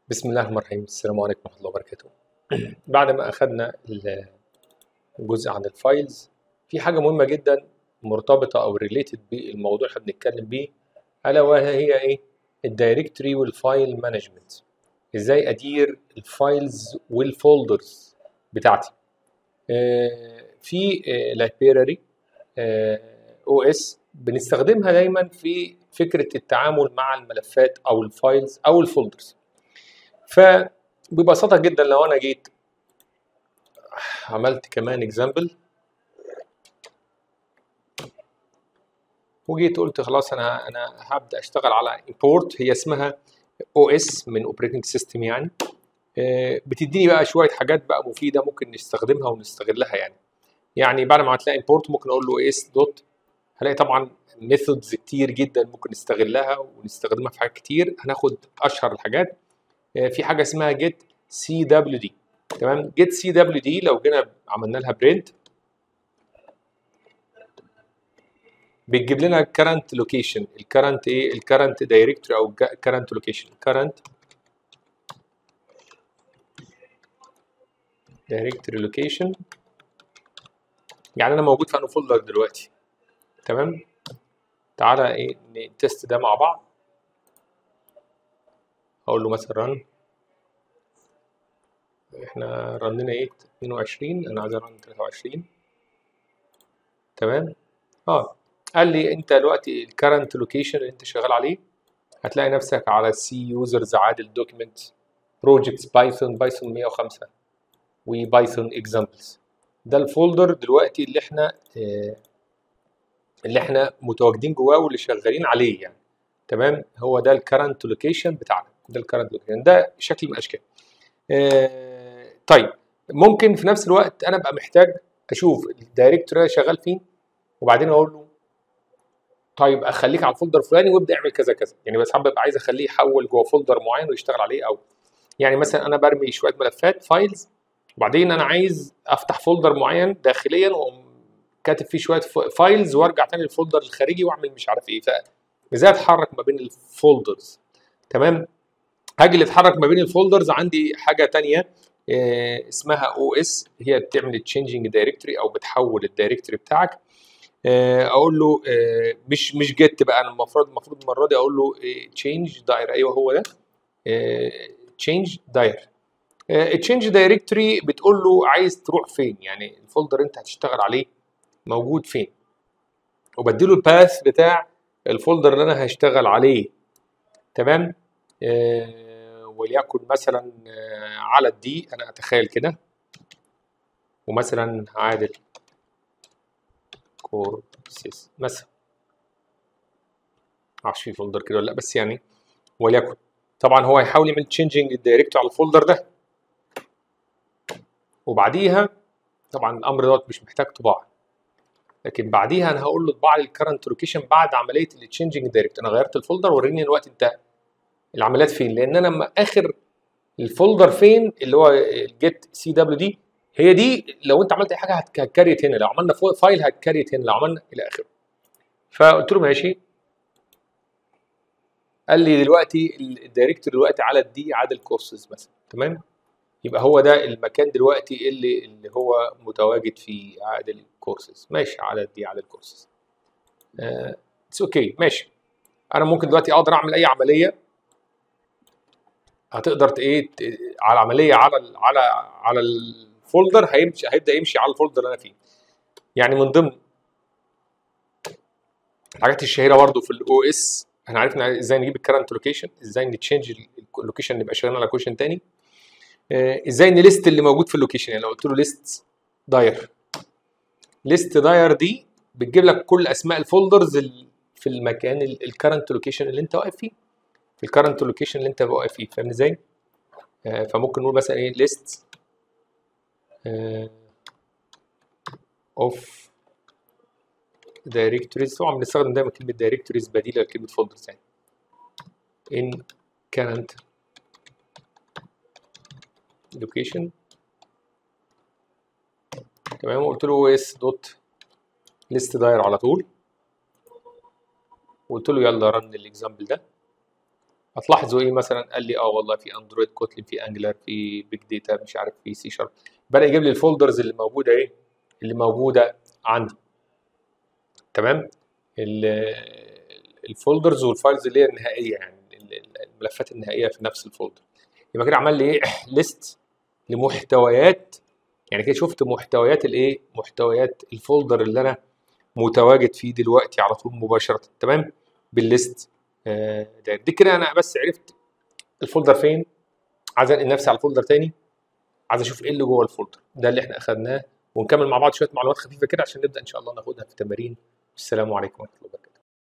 بسم الله الرحمن الرحيم السلام عليكم ورحمة الله وبركاته بعد ما أخدنا الجزء عن الفايلز في حاجة مهمة جدا مرتبطة أو ريليتد بالموضوع اللي بنتكلم بيه ألا وهي إيه الدايركتوري والفايل مانجمنت إزاي أدير الفايلز والفولدرز بتاعتي آه، في لايبراري او اس بنستخدمها دايما في فكرة التعامل مع الملفات أو الفايلز أو الفولدرز فببساطة جدا لو أنا جيت عملت كمان اكزامبل وجيت قلت خلاص انا انا هبدا اشتغل على امبورت هي اسمها او اس من اوبريتنج سيستم يعني آه، بتديني بقى شويه حاجات بقى مفيده ممكن نستخدمها ونستغلها يعني يعني بعد ما هتلاقي امبورت ممكن اقول له اس دوت هلاقي طبعا ميثودز كتير جدا ممكن نستغلها ونستخدمها في حاجات كتير هناخد اشهر الحاجات آه، في حاجه اسمها جيت سي دبليو دي تمام جيت سي دبليو دي لو جينا عملنا لها برنت بتجيب لنا الكرنت لوكيشن الكرنت ايه الكرنت دايركتوري او كرنت لوكيشن كرنت دايركتوري لوكيشن يعني انا موجود في انه فولدر دلوقتي تمام تعالى ايه نتست ده مع بعض اقول له مثلا رن احنا رننا ايه 22 انا عايز ارن 23 تمام اه قال لي انت دلوقتي الكرنت لوكيشن اللي انت شغال عليه هتلاقي نفسك على سي يوزرز عادل دوكيمنت بروجكتس بايثون بايثون 105 وبايثون اكزامبلز ده الفولدر دلوقتي اللي احنا آه اللي احنا متواجدين جواه واللي شغالين عليه يعني تمام هو ده الكرنت لوكيشن بتاعنا ده الكرنت لوكيشن ده شكل من الاشكال آه طيب ممكن في نفس الوقت انا ابقى محتاج اشوف الدايركتور شغال فين وبعدين اقول له طيب اخليك على الفولدر الفلاني وابدا اعمل كذا كذا يعني بس حابب عايز اخليه يحول جوه فولدر معين ويشتغل عليه او يعني مثلا انا برمي شويه ملفات فايلز وبعدين انا عايز افتح فولدر معين داخليا واقوم كاتب فيه شويه فايلز وارجع تاني للفولدر الخارجي واعمل مش عارف ايه فازاي اتحرك ما بين الفولدرز تمام هاجي اللي اتحرك ما بين الفولدرز عندي حاجه تانية آه اسمها او اس هي بتعمل تشينجينج دايركتوري او بتحول الدايركتوري بتاعك آه اقول له آه مش مش جيت بقى انا المفروض المفروض المره دي اقول له تشينج داير ايوه هو ده تشينج داير التشينج دايركتوري بتقول له عايز تروح فين يعني الفولدر انت هتشتغل عليه موجود فين وبديله الباث بتاع الفولدر اللي انا هشتغل عليه تمام آه وليكن مثلا آه على الدي انا اتخيل كده ومثلا عادل كورسز مثلا معرفش في فولدر كده ولا لا بس يعني وليكن طبعا هو هيحاول يعمل تشينجينج الدايركتور على الفولدر ده وبعديها طبعا الامر دوت مش محتاج طباعه لكن بعديها انا هقول له اطبع لي الكرنت لوكيشن بعد عمليه التشينجينج دايركت انا غيرت الفولدر وريني الوقت انت العمليات فين لان انا لما اخر الفولدر فين اللي هو الجيت سي دبليو دي هي دي لو انت عملت اي حاجه هتكريت هنا لو عملنا فايل هتكريت هنا لو عملنا الى اخره فقلت له ماشي قال لي دلوقتي الدايركتور دلوقتي على الدي عادل كورسز مثلا تمام يبقى هو ده المكان دلوقتي اللي اللي هو متواجد فيه عادل كورسز ماشي على الدي عادل كورسز اتس uh, اوكي okay. ماشي انا ممكن دلوقتي اقدر اعمل اي عمليه هتقدر ايه على عمليه على ال على على الفولدر هيمشي هيبدا يمشي على الفولدر اللي انا فيه يعني من ضمن الحاجات الشهيره برضه في الاو اس احنا عرفنا ازاي نجيب الكرنت لوكيشن ازاي نتشينج اللوكيشن نبقى شغالين على لوكيشن تاني آه ازاي نليست اللي موجود في اللوكيشن يعني لو قلت له ليست داير ليست داير دي بتجيب لك كل اسماء الفولدرز في المكان الكرنت لوكيشن اللي انت واقف فيه في الكرنت لوكيشن اللي انت واقف فيه فاهم ازاي؟ آه فممكن نقول مثلا ايه ليست اوف دايركتوريز طبعا بنستخدم دايما كلمه دايركتوريز بديله لكلمه فولدرز يعني in current location تمام وقلت له اس دوت ليست داير على طول وقلت له يلا رن الاكزامبل ده هتلاحظوا ايه مثلا قال لي اه والله في اندرويد كوتلين في انجلر في بيج داتا مش عارف في سي شارب بدا يجيب لي الفولدرز اللي موجوده ايه اللي موجوده عندي تمام الفولدرز والفايلز اللي هي النهائيه يعني الملفات النهائيه في نفس الفولدر يبقى كده عمل لي ايه ليست لمحتويات يعني كده شفت محتويات الايه محتويات الفولدر اللي انا متواجد فيه دلوقتي على طول مباشره تمام بالليست آه ده دي كده انا بس عرفت الفولدر فين عايز انقل نفسي على الفولدر تاني عايز اشوف ايه اللي جوه الفولدر ده اللي احنا اخدناه ونكمل مع بعض شويه معلومات خفيفه كده عشان نبدا ان شاء الله ناخدها في تمارين السلام عليكم ورحمه الله وبركاته